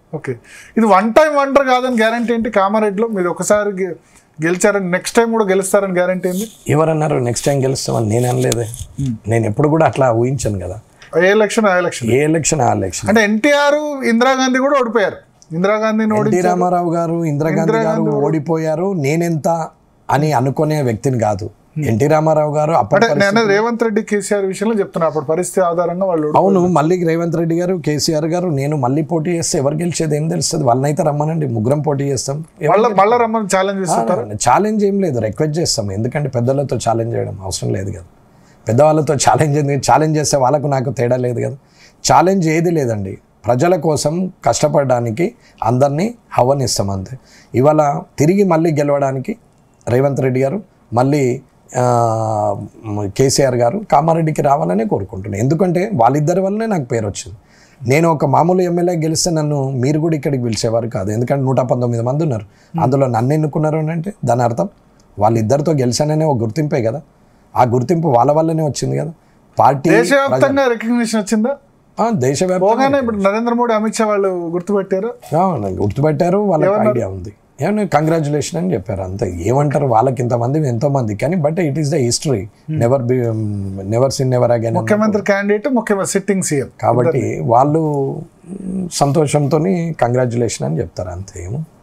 okay ఇది one time wonder కాదని guarantee ఏంటి కామారెడ్డిలో మీరు ఒకసారి గె- గెలిచారని నెక్స్ట్ టైం కూడా గెలుస్తారని గ్యారంటీ ఏంది ఎవరన్నారు నెక్స్ట్ టైం గెలుస్తామని నేను అనలేదే నేను ఎప్పుడు కూడా అట్లా ఊహించాను కదా ఏ ఎలక్షన్ ఆ ఎలక్షన్ ఏ ఎలక్షన్ ఆ ఎలక్షన్ అంటే ఎన్టీఆర్ ఇందిరాగాంధీ కూడా ఓడిపోయారు ఇందిరాగాంధీని ఓడి ఎన్టీ రామారావు గారు ఇందిరాగాంధీ గారు ఓడిపోయారు నేనెంత అని అనుకునే వ్యక్తిని కాదు ఎన్టీ రామారావు గారు అప్పటి అంటే నేను రేవంత్ రెడ్డి కేసీఆర్ విషయంలో చెప్తున్నా అప్పుడు పరిస్థితి ఆధారంగా వాళ్ళు ఓడి- అవును మళ్ళీ రేవంత్ రెడ్డి గారు కేసీఆర్ గారు నేను మళ్ళీ పోటీ చేస్తే ఎవరు గెలిచేది ఏం తెలుస్తుంది వాళ్ళనైతే రమ్మనండి ముగ్గురం పోటీ చేస్తాం మళ్ళా మళ్ళా రమ్మని ఛాలెంజ్ చేస్తారు ఛాలెంజ్ ఏం లేదు రిక్వెస్ట్ చేస్తాం ఎందుకంటే పెద్దలతో ఛాలెంజ్ చేయడం అవసరం లేదు కదా పెద్దవాళ్ళతో ఛాలెంజ్ ఎందుకు ఛాలెంజ్ చేస్తే వాళ్ళకు నాకు తేడా లేదు కదా ఛాలెంజ్ ఏది లేదండి ప్రజల కోసం కష్టపడడానికి అందరినీ ఆహ్వానిస్తాం అంతే ఇవాళ తిరిగి మళ్ళీ గెలవడానికి రేవంత్ రెడ్డి గారు మళ్ళీ ఆ, కేసీఆర్ గారు కామారెడ్డికి రావాలనే కోరుకుంటున్నాను ఎందుకంటే వాళ్ళిద్దరి వల్లనే నాకు పేరు వచ్చింది నేను ఒక మామూలు ఎమ్మెల్యే గెలిస్తే నన్ను మీరు కూడా ఇక్కడికి పిలిచేవారు కాదు ఎందుకంటే నూట పంతొమ్మిది మంది ఉన్నారు అందులో నన్ను ఎన్నుకున్నారు అని అంటే దాని అర్థం వాళ్ళిద్దరితో గెలిచాననే ఒక గుర్తింపే కదా ఆ గుర్తింపు వాళ్ళ వల్లనే వచ్చింది కదా పార్టీ దేశవ్యాప్తంగా రికగ్నిషన్ వచ్చిందా ఆ, దేశవ్యాప్తంగా పోగానే ఇప్పుడు నరేంద్ర మోడీ అమిత్ షా వాళ్ళు గుర్తుపెట్టారు ఆ, గుర్తుపెట్టారు వాళ్ళకి ఐడియా ఉంది ఏమన్నా కంగ్రాచులేషన్ అని చెప్పారు అంతే ఏమంటారు వాళ్ళకి ఇంతమంది ఎంతో మంది కానీ but it is the history never be never seen never again ముఖ్యమంత్రి క్యాండిడేట్ ముఖ్యమంత్రి సిట్టింగ్ సీఎం కాబట్టి వాళ్ళు సంతోషంతో కంగ్రాచులేషన్ అని చెప్తారు అంతే ఏమో